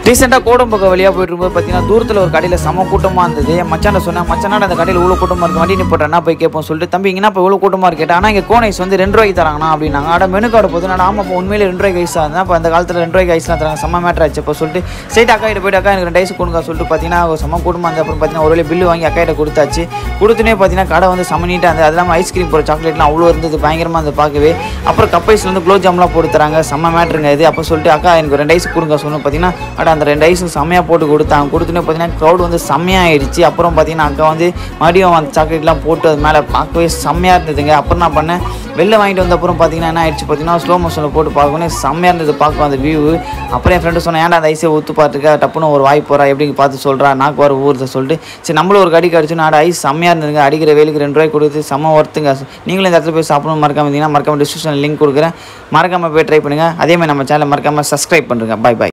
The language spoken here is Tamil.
ரீசெண்டாக கோடம்பக்கம் வழியாக போயிட்டு இருக்கும்போது பார்த்தீங்கன்னா தூரத்தில் ஒரு கடையில் செம கூட்டமாக இருந்தது என் மச்சான் சொன்னேன் மச்சானாட அந்த கடையில் இவ்வளோ கூட்டமாக இருக்கு வண்டி நிப்பட்டா போய் கேட்போம் சொல்லிட்டு தம்பி இங்கன்னா இப்போ இவ்வளோ கூட்டமாக இருக்கு ஆனால் இங்கே கோனைஸ் வந்து ரெண்டு ரூபாய்க்கு தராங்கண்ணா அப்படின்னாங்க ஆட மெனு கார்டு போது நான் ஆமாம் இப்போ உண்மையிலே ரெண்டு ரூபாய்க்கு ஐஸாக இருந்தால் இப்போ அந்த காலத்தில் ரெண்டு ரூபாய்க்கு ஐஸ்லாம் தராங்க செம்ம மேட்டர் ஆச்சு இப்போ சொல்லிட்டு சைட் அக்கா கிட்ட போயிட்டு அக்கா எனக்கு ரெண்டு ஐஸ் கொடுங்க சொல்லிட்டு பார்த்தீங்கன்னா ஒரு செம்ம கூட்டமாக இருந்தது அப்புறம் பார்த்தீங்கன்னா ஒரு வேளை பில்லு வாங்கி அக்கா கிட்ட கொடுத்தாச்சு கொடுத்துனே பார்த்தீங்கன்னா கடை வந்து செம்ம நீட்டாக இருந்தது அது இல்லாமல் ஐஸ்கிரீம் போகிற சாக்லேட்லாம் அவ்வளோ இருந்தது பயங்கரமாக இருந்தது பார்க்கவே அப்புறம் கப்பைஸ்ல வந்து குலோப் ஜாம்லாம் போட்டு தராங்க செம்ம மேட்ருங்க இது அப்போ சொல்லிட்டு அக்கா எனக்கு ரெண்டு ஐஸ் கொடுங்க சொன்னு பார்த்தீங்கன்னா அட அந்த ரெண்டு ஐஸும் செம்மையாக போட்டு கொடுத்தாங்க கொடுத்துனே பார்த்தீங்கன்னா க்ரௌட் வந்து செம்மையாகிடுச்சு அப்புறம் பார்த்தீங்கன்னா அக்கா வந்து மறுபடியும் அந்த சாக்லேட்லாம் போட்டு அது மேலே பார்க்கவே செம்மையாக இருந்ததுங்க அப்புறம் நான் பண்ணேன் வெளில வாங்கிட்டு வந்த அப்புறம் பார்த்தீங்கன்னா என்ன ஆயிடுச்சு பார்த்தீங்கன்னா ஸ்லோ மோஷனில் போட்டு பார்க்கணும் செம்மையாக இருந்தது பார்க்கும் அந்த வியூ அப்புறம் என் ஃப்ரெண்டு சொன்னேன் ஏன்டா அந்த ஐஸை ஊற்று பார்த்துருக்க டப்புன்னு ஒரு வாய் போகிறா எப்படி பார்த்து சொல்கிறா நாக்கு வர ஊறுத சொல்லிட்டு சரி நம்மளும் ஒரு கடிக்கு அடிச்சு நான் ஐஸ் செம்மையாக இருந்ததுங்க அடிக்கிற வேலுக்கு ரெண்டு ரூபாய் கொடுத்து செம்ம ஒர்த்துங்க நீங்களும் இந்த இடத்துல போய் சாப்பிடணும் மறக்காம இருந்தீங்கன்னா மறக்காம டிஸ்கிரிப்ஷன் லிங்க் கொடுக்குறேன் மறக்காம போய் ட்ரை பண்ணுங்கள் அதே மாதிரி நம்ம சேனலை மறக்காம சப்ஸ்கிரைப் பண்ணுறேங்க பை பை